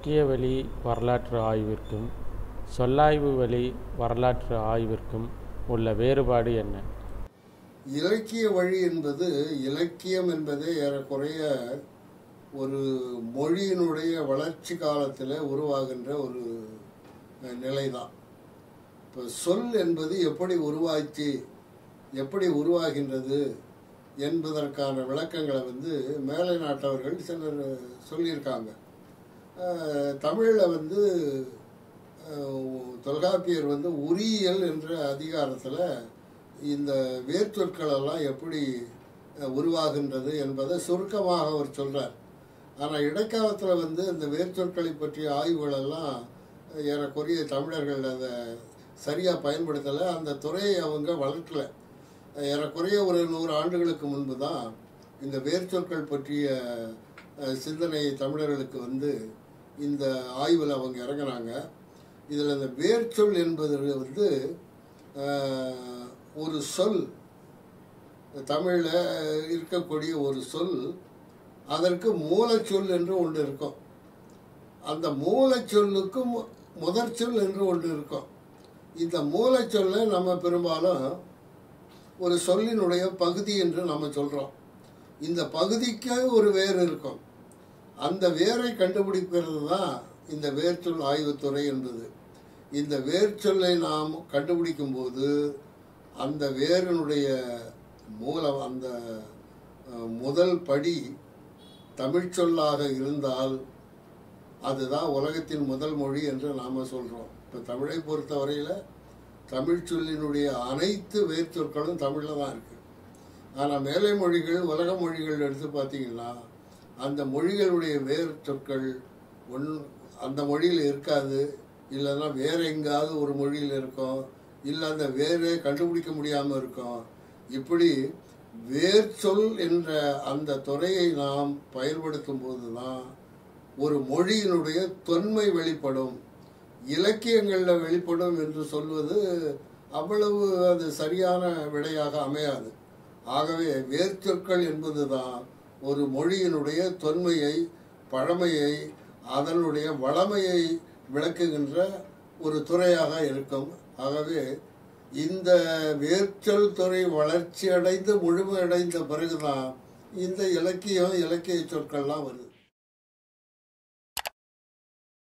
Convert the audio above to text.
இலக்கிய வழி வரலாற்று ஆய்விற்கும் சொல்லாய்வு வழி வரலாற்று ஆய்விற்கும் உள்ள வேறுபாடு என்ன இலக்கிய வழி என்பது இலக்கியம் என்பதே ஏறக்குறைய ஒரு மொழியினுடைய வளர்ச்சி காலத்தில் உருவாகின்ற ஒரு நிலைதான் இப்போ சொல் என்பது எப்படி உருவாச்சு எப்படி உருவாகின்றது என்பதற்கான விளக்கங்களை வந்து மேலை நாட்டவர்கள் சிலர் சொல்லியிருக்காங்க தமிழில் வந்து அஹ், தொல்காப்பியர் வந்து உரியியல் என்ற அதிகாரத்தில் இந்த வேர்ச்சொற்கள் எல்லாம் எப்படி அஹ், உருவாகின்றது என்பதை சுருக்கமாக அவர் சொல்றார் ஆனால் இடைக்காலத்தில் வந்து இந்த வேர்ச்சொற்களை பற்றிய ஆய்வுகள் எல்லாம் ஏறக்குறைய தமிழர்கள் அதை சரியாக பயன்படுத்தலை அந்த துறையை அவங்க வளர்க்கல ஏறக்குறைய ஒரு நூறு ஆண்டுகளுக்கு முன்பு தான் இந்த வேர்ச்சொற்கள் பற்றிய அஹ், சிந்தனை தமிழர்களுக்கு வந்து இந்த ஆய்வில் அவங்க இறங்குனாங்க இதில் இந்த வேர்ச்சொல் என்பது வந்து அஹ், ஒரு சொல் தமிழில் இருக்கக்கூடிய ஒரு சொல் அதற்கு மூலச்சொல் என்று ஒன்று இருக்கும் அந்த மூலச்சொல்லுக்கு மு- முதற்சொல் என்று ஒன்று இருக்கும் இந்த மூலச்சொல்லை நம்ம பெரும்பாலும் ஒரு சொல்லினுடைய பகுதி என்று நம்ம சொல்கிறோம் இந்த பகுதிக்கு ஒரு வேர் இருக்கும் அந்த வேரை கண்டுபிடிக்கிறது தான் இந்த வேர்ச்சொல் ஆய்வுத்துறை என்பது இந்த வேர்ச்சொல்லை நாம் கண்டுபிடிக்கும் போது அந்த வேரினுடைய மூலம் அந்த அஹ், முதல் படி தமிழ்ச்சொல்லாக இருந்தால் அதுதான் உலகத்தின் முதல் மொழி என்று நாம் சொல்கிறோம் இப்போ தமிழை பொறுத்தவரையில் தமிழ் சொல்லினுடைய அனைத்து வேர்ச்சொற்களும் தமிழில் தான் இருக்குது ஆனால் மேலை மொழிகள் உலக மொழிகள் எடுத்து பார்த்தீங்கன்னா அந்த மொழிகளுடைய வேர் சொற்கள் ஒன் அந்த மொழியில் இருக்காது இல்லைன்னா வேற எங்காவது ஒரு மொழியில் இருக்கும் இல்லை அந்த வேரே கண்டுபிடிக்க முடியாமல் இருக்கும் இப்படி வேர் சொல் என்ற அந்த துறையை நாம் பயன்படுத்தும் போது தான் ஒரு மொழியினுடைய தொன்மை வெளிப்படும் இலக்கியங்களில் வெளிப்படும் என்று சொல்வது அவ்வளவு அது சரியான விடையாக அமையாது ஆகவே வேர்ச்சொற்கள் என்பதுதான் ஒரு மொழியினுடைய தொன்மையை பழமையை அதனுடைய வளமையை விளக்குகின்ற ஒரு துறையாக இருக்கும் ஆகவே இந்த வேர்ச்சொல் துறை வளர்ச்சி அடைந்து முழுமையடைந்த பிறகுதான் இந்த இலக்கியம் இலக்கிய சொற்கள்லாம் வருது